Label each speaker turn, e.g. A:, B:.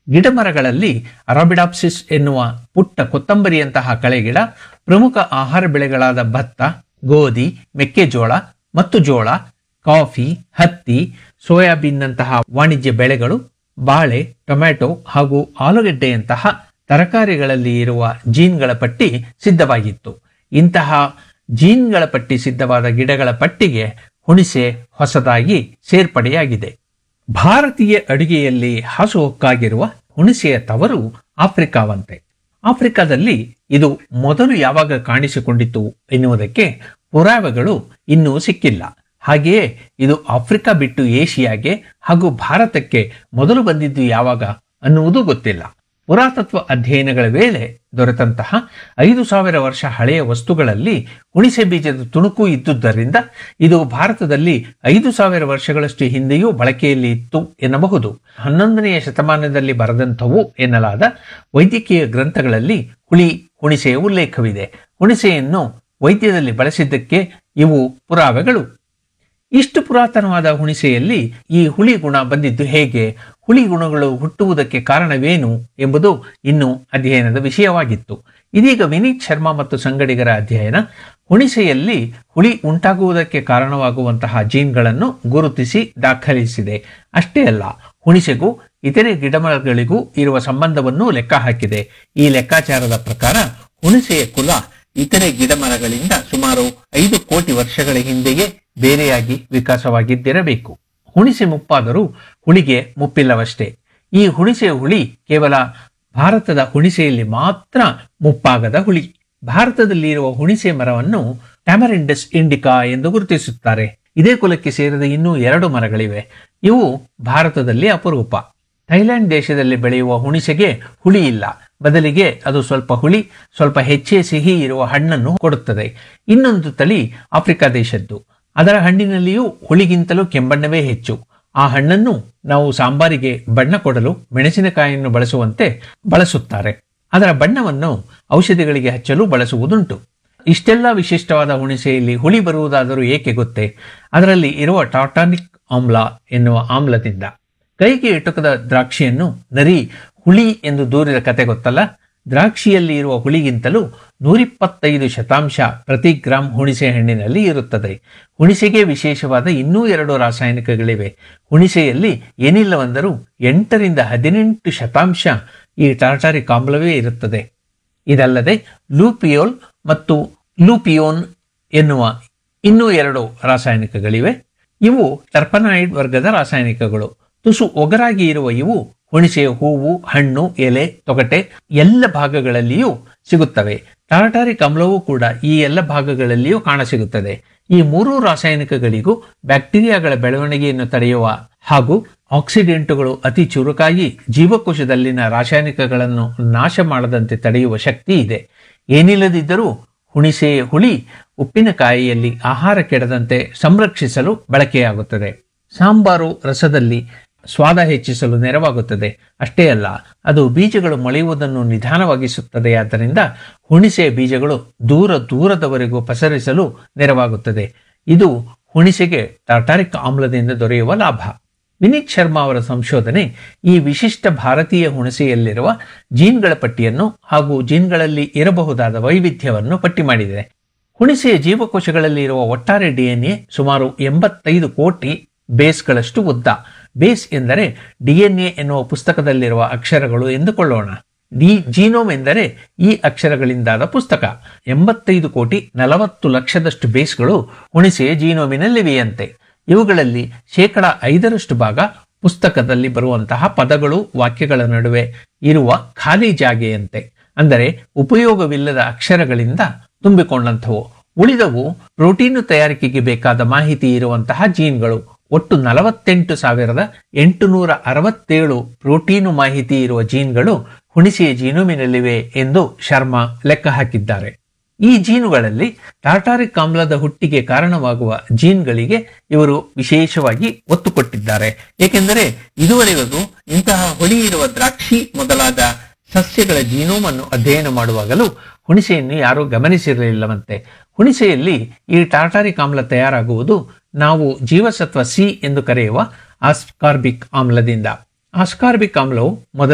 A: ಗಿಡಮರಗಳಲ್ಲಿ ಅರಾಬಿಡಾಪ್ಸಿಸ್ ಎನ್ನುವ ಪುಟ್ಟ ಕೊತ್ತಂಬರಿಯಂತಹ ಕಳೆಗಿಡ ಪ್ರಮುಖ ಆಹಾರ ಬೆಳೆಗಳಾದ ಭತ್ತ ಗೋಧಿ ಮೆಕ್ಕೆಜೋಳ ಮತ್ತು ಜೋಳ ಕಾಫಿ ಹತ್ತಿ ಸೋಯಾಬೀನ್ನಂತಹ ವಾಣಿಜ್ಯ ಬೆಳೆಗಳು ಬಾಳೆ ಟೊಮ್ಯಾಟೊ ಹಾಗೂ ಆಲೂಗೆಡ್ಡೆಯಂತಹ ತರಕಾರಿಗಳಲ್ಲಿ ಇರುವ ಜೀನ್ಗಳ ಪಟ್ಟಿ ಸಿದ್ಧವಾಗಿತ್ತು ಇಂತಹ ಜೀನ್ಗಳ ಪಟ್ಟಿ ಸಿದ್ಧವಾದ ಗಿಡಗಳ ಪಟ್ಟಿಗೆ ಹುಣಿಸೆ ಹೊಸದಾಗಿ ಸೇರ್ಪಡೆಯಾಗಿದೆ ಭಾರತೀಯ ಅಡುಗೆಯಲ್ಲಿ ಹಾಸುಹೊಕ್ಕಾಗಿರುವ ಹುಣಿಸೆಯ ತವರು ಆಫ್ರಿಕಾವಂತೆ ಆಫ್ರಿಕಾದಲ್ಲಿ ಇದು ಮೊದಲು ಯಾವಾಗ ಕಾಣಿಸಿಕೊಂಡಿತು ಎನ್ನುವುದಕ್ಕೆ ಪುರಾವೆಗಳು ಇನ್ನೂ ಸಿಕ್ಕಿಲ್ಲ ಹಾಗೆಯೇ ಇದು ಆಫ್ರಿಕಾ ಬಿಟ್ಟು ಏಷಿಯಾಗೆ ಹಾಗೂ ಭಾರತಕ್ಕೆ ಮೊದಲು ಬಂದಿದ್ದು ಯಾವಾಗ ಅನ್ನುವುದು ಗೊತ್ತಿಲ್ಲ ಪುರಾತತ್ವ ಅಧ್ಯಯನಗಳ ವೇಳೆ ದೊರೆತಂತಹ ಐದು ಸಾವಿರ ವರ್ಷ ಹಳೆಯ ವಸ್ತುಗಳಲ್ಲಿ ಹುಣಿಸೆ ಬೀಜದ ತುಣುಕು ಇದ್ದುದರಿಂದ ಇದು ಭಾರತದಲ್ಲಿ ಐದು ಸಾವಿರ ವರ್ಷಗಳಷ್ಟು ಹಿಂದೆಯೂ ಬಳಕೆಯಲ್ಲಿ ಇತ್ತು ಎನ್ನಬಹುದು ಹನ್ನೊಂದನೆಯ ಶತಮಾನದಲ್ಲಿ ಬರೆದಂಥವು ಎನ್ನಲಾದ ವೈದ್ಯಕೀಯ ಗ್ರಂಥಗಳಲ್ಲಿ ಹುಳಿ ಹುಣಿಸೆಯ ಉಲ್ಲೇಖವಿದೆ ಹುಣಿಸೆಯನ್ನು ವೈದ್ಯದಲ್ಲಿ ಬಳಸಿದ್ದಕ್ಕೆ ಇವು ಪುರಾವೆಗಳು ಇಷ್ಟು ಪುರಾತನವಾದ ಹುಣಿಸೆಯಲ್ಲಿ ಈ ಹುಳಿ ಗುಣ ಬಂದಿದ್ದು ಹೇಗೆ ಹುಳಿ ಗುಣಗಳು ಹುಟ್ಟುವುದಕ್ಕೆ ಕಾರಣವೇನು ಎಂಬುದು ಇನ್ನು ಅಧ್ಯಯನದ ವಿಷಯವಾಗಿತ್ತು ಇದೀಗ ವಿನೀತ್ ಶರ್ಮಾ ಮತ್ತು ಸಂಗಡಿಗರ ಅಧ್ಯಯನ ಹುಣಿಸೆಯಲ್ಲಿ ಹುಳಿ ಉಂಟಾಗುವುದಕ್ಕೆ ಕಾರಣವಾಗುವಂತಹ ಜೀನ್ಗಳನ್ನು ಗುರುತಿಸಿ ದಾಖಲಿಸಿದೆ ಅಷ್ಟೇ ಅಲ್ಲ ಹುಣಿಸೆಗೂ ಇತರೆ ಗಿಡಮರಗಳಿಗೂ ಇರುವ ಸಂಬಂಧವನ್ನು ಲೆಕ್ಕ ಹಾಕಿದೆ ಈ ಲೆಕ್ಕಾಚಾರದ ಪ್ರಕಾರ ಹುಣಿಸೆಯ ಕುಲ ಇತರೆ ಗಿಡಮರಗಳಿಂದ ಸುಮಾರು ಐದು ಕೋಟಿ ವರ್ಷಗಳ ಹಿಂದೆಯೇ ಬೇರೆಯಾಗಿ ವಿಕಾಸವಾಗಿದ್ದಿರಬೇಕು ಹುಣಿಸೆ ಮುಪ್ಪಾದರೂ ಹುಳಿಗೆ ಮುಪ್ಪಿಲ್ಲವಷ್ಟೇ ಈ ಹುಣಿಸೆಯ ಹುಳಿ ಕೇವಲ ಭಾರತದ ಹುಣಿಸೆಯಲ್ಲಿ ಮಾತ್ರ ಮುಪ್ಪಾಗದ ಹುಳಿ ಭಾರತದಲ್ಲಿ ಇರುವ ಹುಣಿಸೆ ಮರವನ್ನು ಟ್ಯಾಮರಿಂಡಸ್ ಇಂಡಿಕಾ ಎಂದು ಗುರುತಿಸುತ್ತಾರೆ ಇದೇ ಕುಲಕ್ಕೆ ಸೇರಿದ ಇನ್ನೂ ಎರಡು ಮರಗಳಿವೆ ಇವು ಭಾರತದಲ್ಲಿ ಅಪರೂಪ ಥೈಲ್ಯಾಂಡ್ ದೇಶದಲ್ಲಿ ಬೆಳೆಯುವ ಹುಣಿಸೆಗೆ ಹುಳಿ ಇಲ್ಲ ಬದಲಿಗೆ ಅದು ಸ್ವಲ್ಪ ಹುಳಿ ಸ್ವಲ್ಪ ಹೆಚ್ಚೇ ಸಿಹಿ ಇರುವ ಹಣ್ಣನ್ನು ಕೊಡುತ್ತದೆ ಇನ್ನೊಂದು ತಳಿ ಆಫ್ರಿಕಾ ದೇಶದ್ದು ಅದರ ಹಣ್ಣಿನಲ್ಲಿಯೂ ಹುಳಿಗಿಂತಲೂ ಕೆಂಬಣ್ಣವೇ ಹೆಚ್ಚು ಆ ಹಣ್ಣನ್ನು ನಾವು ಸಾಂಬಾರಿಗೆ ಬಣ್ಣ ಕೊಡಲು ಮೆಣಸಿನಕಾಯಿಯನ್ನು ಬಳಸುವಂತೆ ಬಳಸುತ್ತಾರೆ ಅದರ ಬಣ್ಣವನ್ನು ಔಷಧಿಗಳಿಗೆ ಹಚ್ಚಲು ಬಳಸುವುದುಂಟು ಇಷ್ಟೆಲ್ಲ ವಿಶಿಷ್ಟವಾದ ಹುಣಿಸೆಯಲ್ಲಿ ಹುಳಿ ಬರುವುದಾದರೂ ಏಕೆ ಗೊತ್ತೇ ಅದರಲ್ಲಿ ಇರುವ ಟಾಟಾನಿಕ್ ಆಮ್ಲ ಎನ್ನುವ ಆಮ್ಲದಿಂದ ಕೈಗೆ ಎಟುಕದ ದ್ರಾಕ್ಷಿಯನ್ನು ನರಿ ಹುಳಿ ಎಂದು ದೂರಿದ ಕತೆ ಗೊತ್ತಲ್ಲ ದ್ರಾಕ್ಷಿಯಲ್ಲಿ ಇರುವ ಹುಳಿಗಿಂತಲೂ ನೂರಿಪ್ಪತ್ತೈದು ಶತಾಂಶ ಪ್ರತಿ ಗ್ರಾಂ ಹುಣಿಸೆ ಹಣ್ಣಿನಲ್ಲಿ ಇರುತ್ತದೆ ಹುಣಿಸೆಗೆ ವಿಶೇಷವಾದ ಇನ್ನೂ ಎರಡು ರಾಸಾಯನಿಕಗಳಿವೆ ಹುಣಿಸೆಯಲ್ಲಿ ಏನಿಲ್ಲವೆಂದರೂ ಎಂಟರಿಂದ ಹದಿನೆಂಟು ಶತಾಂಶ ಈ ಟಾರ್ಟಾರಿಕ್ ಆಮ್ಲವೇ ಇರುತ್ತದೆ ಇದಲ್ಲದೆ ಲೂಪಿಯೋಲ್ ಮತ್ತು ಲೂಪಿಯೋನ್ ಎನ್ನುವ ಇನ್ನೂ ಎರಡು ರಾಸಾಯನಿಕಗಳಿವೆ ಇವು ಟರ್ಪನಾಯ್ಡ್ ವರ್ಗದ ರಾಸಾಯನಿಕಗಳು ತುಸು ಒಗರಾಗಿ ಇರುವ ಇವು ಹುಣಿಸೆಯ ಹೂವು ಹಣ್ಣು ಎಲೆ ತೊಗಟೆ ಎಲ್ಲ ಭಾಗಗಳಲ್ಲಿಯೂ ಸಿಗುತ್ತವೆ ಟಾರ್ಟಾರಿಕ್ ಅಮ್ಲವೂ ಕೂಡ ಈ ಎಲ್ಲ ಭಾಗಗಳಲ್ಲಿಯೂ ಕಾಣಸಿಗುತ್ತದೆ ಈ ಮೂರೂ ರಾಸಾಯನಿಕಗಳಿಗೂ ಬ್ಯಾಕ್ಟೀರಿಯಾಗಳ ಬೆಳವಣಿಗೆಯನ್ನು ತಡೆಯುವ ಹಾಗೂ ಆಕ್ಸಿಡೆಂಟುಗಳು ಅತಿ ಚುರುಕಾಗಿ ಜೀವಕೋಶದಲ್ಲಿನ ರಾಸಾಯನಿಕಗಳನ್ನು ನಾಶ ಮಾಡದಂತೆ ತಡೆಯುವ ಶಕ್ತಿ ಇದೆ ಏನಿಲ್ಲದಿದ್ದರೂ ಹುಣಿಸೆ ಹುಳಿ ಉಪ್ಪಿನಕಾಯಿಯಲ್ಲಿ ಆಹಾರ ಕೆಡದಂತೆ ಸಂರಕ್ಷಿಸಲು ಬಳಕೆಯಾಗುತ್ತದೆ ಸಾಂಬಾರು ರಸದಲ್ಲಿ ಸ್ವಾದ ಹೆಚ್ಚಿಸಲು ನೆರವಾಗುತ್ತದೆ ಅಷ್ಟೇ ಅಲ್ಲ ಅದು ಬೀಜಗಳು ಮೊಳೆಯುವುದನ್ನು ನಿಧಾನವಾಗಿಸುತ್ತದೆ ಆದ್ದರಿಂದ ಹುಣಿಸೆಯ ಬೀಜಗಳು ದೂರ ದೂರದವರೆಗೂ ಪಸರಿಸಲು ನೆರವಾಗುತ್ತದೆ ಇದು ಹುಣಿಸೆಗೆ ಟಾರ್ಟಾರಿಕ್ ಆಮ್ಲದಿಂದ ದೊರೆಯುವ ಲಾಭ ವಿನೀತ್ ಶರ್ಮಾ ಅವರ ಸಂಶೋಧನೆ ಈ ವಿಶಿಷ್ಟ ಭಾರತೀಯ ಹುಣಸೆಯಲ್ಲಿರುವ ಜೀನ್ಗಳ ಪಟ್ಟಿಯನ್ನು ಹಾಗೂ ಜೀನ್ಗಳಲ್ಲಿ ಇರಬಹುದಾದ ವೈವಿಧ್ಯವನ್ನು ಪಟ್ಟಿ ಮಾಡಿದೆ ಹುಣಿಸೆಯ ಜೀವಕೋಶಗಳಲ್ಲಿ ಇರುವ ಒಟ್ಟಾರೆ ಡಿಎನ್ಎ ಸುಮಾರು ಎಂಬತ್ತೈದು ಕೋಟಿ ಬೇಸ್ಗಳಷ್ಟು ಉದ್ದ ಬೇಸ್ ಎಂದರೆ ಡಿಎನ್ಎ ಎನ್ನುವ ಪುಸ್ತಕದಲ್ಲಿರುವ ಅಕ್ಷರಗಳು ಎಂದುಕೊಳ್ಳೋಣ ಡಿ ಜೀನೋಮ್ ಎಂದರೆ ಈ ಅಕ್ಷರಗಳಿಂದಾದ ಪುಸ್ತಕ ಎಂಬತ್ತೈದು ಕೋಟಿ ನಲವತ್ತು ಲಕ್ಷದಷ್ಟು ಬೇಸ್ಗಳು ಹುಣಿಸೆಯ ಜೀನೋಮಿನಲ್ಲಿವೆಯಂತೆ ಇವುಗಳಲ್ಲಿ ಶೇಕಡ ಐದರಷ್ಟು ಭಾಗ ಪುಸ್ತಕದಲ್ಲಿ ಬರುವಂತಹ ಪದಗಳು ವಾಕ್ಯಗಳ ನಡುವೆ ಇರುವ ಖಾಲಿ ಜಾಗೆಯಂತೆ ಅಂದರೆ ಉಪಯೋಗವಿಲ್ಲದ ಅಕ್ಷರಗಳಿಂದ ತುಂಬಿಕೊಂಡಂಥವು ಉಳಿದವು ಪ್ರೋಟೀನು ತಯಾರಿಕೆಗೆ ಬೇಕಾದ ಮಾಹಿತಿ ಇರುವಂತಹ ಜೀನ್ಗಳು ಒಟ್ಟು ನಲವತ್ತೆಂಟು ಸಾವಿರದ ಎಂಟುನೂರ ಅರವತ್ತೇಳು ಪ್ರೋಟೀನು ಮಾಹಿತಿ ಇರುವ ಜೀನ್ಗಳು ಹುಣಿಸೆಯ ಜೀನೋಮಿನಲ್ಲಿವೆ ಎಂದು ಶರ್ಮಾ ಲೆಕ್ಕ ಹಾಕಿದ್ದಾರೆ ಈ ಜೀನುಗಳಲ್ಲಿ ಟಾರ್ಟಾರಿಕ್ ಆಮ್ಲದ ಹುಟ್ಟಿಗೆ ಕಾರಣವಾಗುವ ಜೀನ್ಗಳಿಗೆ ಇವರು ವಿಶೇಷವಾಗಿ ಒತ್ತು ಕೊಟ್ಟಿದ್ದಾರೆ ಏಕೆಂದರೆ ಇದುವರೆಗೂ ಇಂತಹ ಹುಳಿ ಇರುವ ದ್ರಾಕ್ಷಿ ಮೊದಲಾದ ಸಸ್ಯಗಳ ಜೀನೋಮನ್ನು ಅಧ್ಯಯನ ಮಾಡುವಾಗಲೂ ಹುಣಿಸೆಯನ್ನು ಯಾರೂ ಗಮನಿಸಿರಲಿಲ್ಲವಂತೆ ಹುಣಿಸೆಯಲ್ಲಿ ಈ ಟಾರ್ಟಾರಿಕ್ ಆಮ್ಲ ತಯಾರಾಗುವುದು ನಾವು ಜೀವಸತ್ವ ಸಿ ಎಂದು ಕರೆಯುವ ಆಸ್ಕಾರ್ಬಿಕ್ ಆಮ್ಲದಿಂದ ಆಸ್ಕಾರ್ಬಿಕ್ ಆಮ್ಲವು ಮೊದಲು